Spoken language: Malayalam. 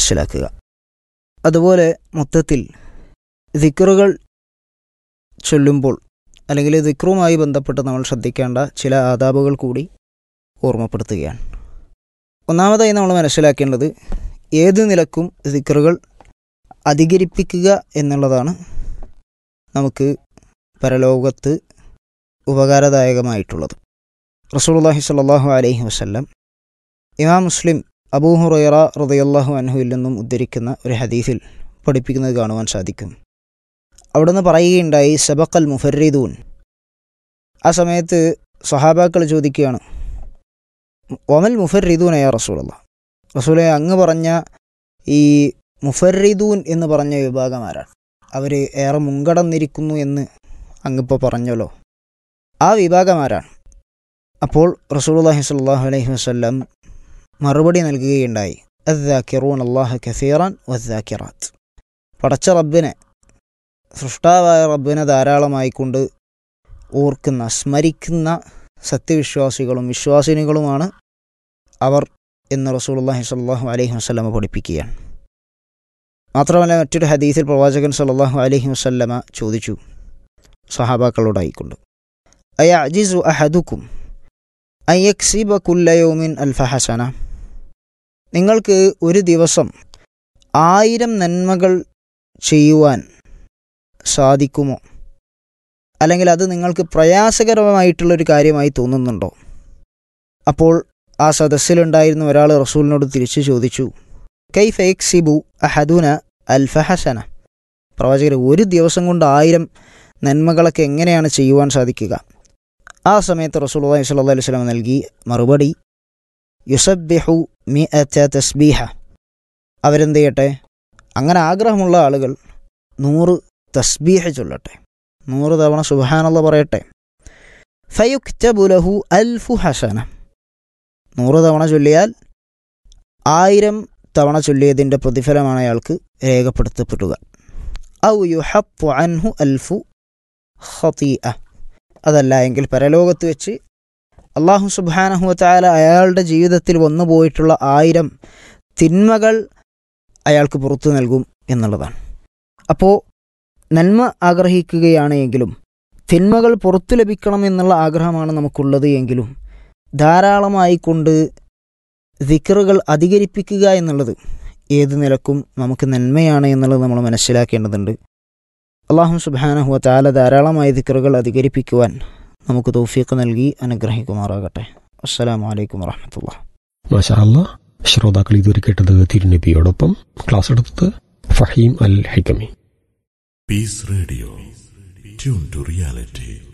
മനസ്സിലാക്കുക അതുപോലെ മൊത്തത്തിൽ ദിക്റുകൾ ചൊല്ലുമ്പോൾ അല്ലെങ്കിൽ ദിക്റുമായി ബന്ധപ്പെട്ട് നമ്മൾ ശ്രദ്ധിക്കേണ്ട ചില ആദാബുകൾ കൂടി ഓർമ്മപ്പെടുത്തുകയാണ് ഒന്നാമതായി നമ്മൾ മനസ്സിലാക്കേണ്ടത് ഏത് നിലക്കും ദിക്റുകൾ അധികരിപ്പിക്കുക എന്നുള്ളതാണ് നമുക്ക് പരലോകത്ത് ഉപകാരദായകമായിട്ടുള്ളത് റസൂലുള്ളാഹി സ്വല്ലല്ലാഹു അലൈഹി വസല്ലം ഇമാം മുസ്ലിം അബൂ ഹുറൈറ റളിയല്ലാഹു അൻഹുവിൽ നിന്നും ഉദ്ധരിക്കുന്ന ഒരു ഹദീസിൽ പഠിപ്പിക്കുന്നത് കാണുവാൻ സാധിക്കും അവിടുന്ന് പറയുകയുണ്ടായി സബക്കൽ മുഫരീദൂൻ ആ സമയത്ത് സഹാബാക്കൾ ചോദിക്കുകയാണ് ഒമൽ മുഫരീദൂൻ അയാ റസൂലുള്ള റസൂലെ അങ്ങ് പറഞ്ഞ ഈ മുഫരീദൂൻ എന്ന് പറഞ്ഞ വിഭാഗം ആരാണ് അവർ ഏറെ മുൻകടന്നിരിക്കുന്നു എന്ന് അങ്ങിപ്പോൾ പറഞ്ഞല്ലോ ആ വിഭാഗം ആരാണ് അപ്പോൾ റസൂലുള്ളാഹി സ്വല്ലല്ലാഹു അലൈഹി വസല്ലം മറുപടി നൽകുകയുണ്ടായി അദ്ദാക്കിറൂൻ അള്ളാഹ് കസീറാൻ വദ്ദാക്കിറാത്ത് പടച്ച റബ്ബിനെ സൃഷ്ടാവായ റബ്ബിനെ ധാരാളമായി കൊണ്ട് ഓർക്കുന്ന സ്മരിക്കുന്ന സത്യവിശ്വാസികളും വിശ്വാസിനികളുമാണ് അവർ എന്ന് റസൂലുള്ളാഹി സ്വല്ലല്ലാഹു അലൈഹി വസല്ലമ പഠിപ്പിക്കുകയാണ് മാത്രമല്ല മറ്റൊരു ഹദീസിൽ പ്രവാചകൻ സല്ലല്ലാഹു അലൈഹി വസല്ലമ ചോദിച്ചു സഹാബാക്കളോടായിക്കൊണ്ട് അയ അജിസു അഹദുക്കും അയ്യക്സിബ കുല്ലയോമിൻ അൽഫഹസന നിങ്ങൾക്ക് ഒരു ദിവസം ആയിരം നന്മകൾ ചെയ്യുവാൻ സാധിക്കുമോ അല്ലെങ്കിൽ അത് നിങ്ങൾക്ക് പ്രയാസകരമായിട്ടുള്ളൊരു കാര്യമായി തോന്നുന്നുണ്ടോ അപ്പോൾ ആ സദസ്സിലുണ്ടായിരുന്ന ഒരാൾ റസൂലിനോട് തിരിച്ചു ചോദിച്ചു കൈ ഫെയ്ക്സിബു അഹദുന അൽഫഹസന പ്രവാചകർ ഒരു ദിവസം കൊണ്ട് ആയിരം നന്മകളൊക്കെ എങ്ങനെയാണ് ചെയ്യുവാൻ സാധിക്കുക ആ സമയത്ത് റസൂലുള്ളാഹി സ്വല്ലല്ലാഹു അലൈഹി വസല്ലം നൽകി മറുപടി യുസബ്ബിഹു മിഅത തസ്ബീഹ അവരെന്ത് ചെയ്യട്ടെ അങ്ങനെ ആഗ്രഹമുള്ള ആളുകൾ നൂറ് തസ്ബീഹ ചൊല്ലട്ടെ നൂറ് തവണ സുബഹാനല്ല പറയട്ടെ ഫയുക്തബു ലഹു അൽഫു ഹസന നൂറ് തവണ ചൊല്ലിയാൽ ആയിരം തവണ ചൊല്ലിയതിൻ്റെ പ്രതിഫലമാണ് അയാൾക്ക് രേഖപ്പെടുത്തപ്പെടുക ഔ യുഹപ്പു അൻഹു അൽഫു ഖതീഅ അതല്ല എങ്കിൽ പരലോകത്ത് വെച്ച് അള്ളാഹു സുബാനഹുവത്തായ അയാളുടെ ജീവിതത്തിൽ വന്നു പോയിട്ടുള്ള ആയിരം തിന്മകൾ അയാൾക്ക് പുറത്തു നൽകും എന്നുള്ളതാണ് അപ്പോൾ നന്മ ആഗ്രഹിക്കുകയാണ് എങ്കിലും തിന്മകൾ പുറത്തു ലഭിക്കണം എന്നുള്ള ആഗ്രഹമാണ് നമുക്കുള്ളത് എങ്കിലും ധാരാളമായി കൊണ്ട് ദിക്കറുകൾ അധികരിപ്പിക്കുക എന്നുള്ളത് ഏത് നിലക്കും നമുക്ക് നന്മയാണ് എന്നുള്ളത് നമ്മൾ മനസ്സിലാക്കേണ്ടതുണ്ട് അള്ളാഹു സുബാനഹുവ താല ധാരാളമായി ദിക്കറുകൾ അധികരിപ്പിക്കുവാൻ നമുക്ക് തൗഫീഖ് നൽകി അനുഗ്രഹിക്കുമാറാകട്ടെ അസ്സലാമു അലൈക്കും വറഹമത്തുള്ള മാഷാ അല്ലാ ശ്രോതാക്കൾ ഇതുവരെ കേട്ടത് തിരുനബിയോടൊപ്പം ക്ലാസ് എടുത്തത് ഫഹീം അൽ ഹൈക്കമി Peace Radio. Tune to reality.